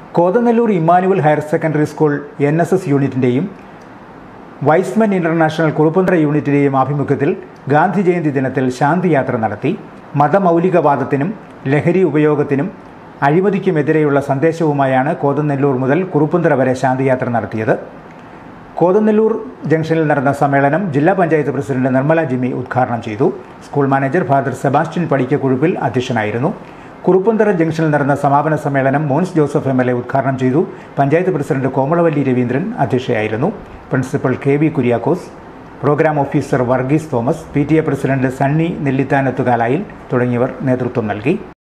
കോതനെല്ലൂർ Immanuel higher secondary school N S S യൂണിറ്റിൻ്റെയും Y's Men international Kuruppanthara യൂണിറ്റിൻ്റെയും ആഭിമുഖ്യത്തിൽ ഗാന്ധി ജയന്തി ദിനത്തിൽ ശാന്തിയാത്ര നടത്തി മതമൗലികവാദത്തിനും ലഹരി ഉപയോഗത്തിനും അഴിമതിക്കുമെതിരെയുള്ള സന്ദേശവുമായാണ് കോതനെല്ലൂർ മുതൽ കുറുപ്പന്തറ വരെ ശാന്തിയാത്ര നടത്തിയത് കോതനെല്ലൂർ ജംഗ്ഷനിൽ നടന്ന സമ്മേളനം ജില്ലാ പഞ്ചായത്ത് പ്രസിഡന്റ് നിർമ്മല ജിമ്മി ഉദ്ഘാടനം ചെയ്തു school manager father Sebastian Padikkakuzhuppil അധ്യക്ഷനായിരുന്നു കുറുപ്പന്തറ ജംഗ്ഷനിൽ നടന്ന സമാപന സമ്മേളനം Mons Joseph M L A ഉദ്ഘാടനം ചെയ്തു പഞ്ചായത്ത് പ്രസിഡന്റ് കോമളവല്ലി രവീന്ദ്രൻ അധ്യക്ഷയായിരുന്നു principal K V Kuriakose programme officer Varghese Thomas P T A president Sunny Nellithanathukalayil തുടങ്ങിയവർ നേതൃത്വം നൽകി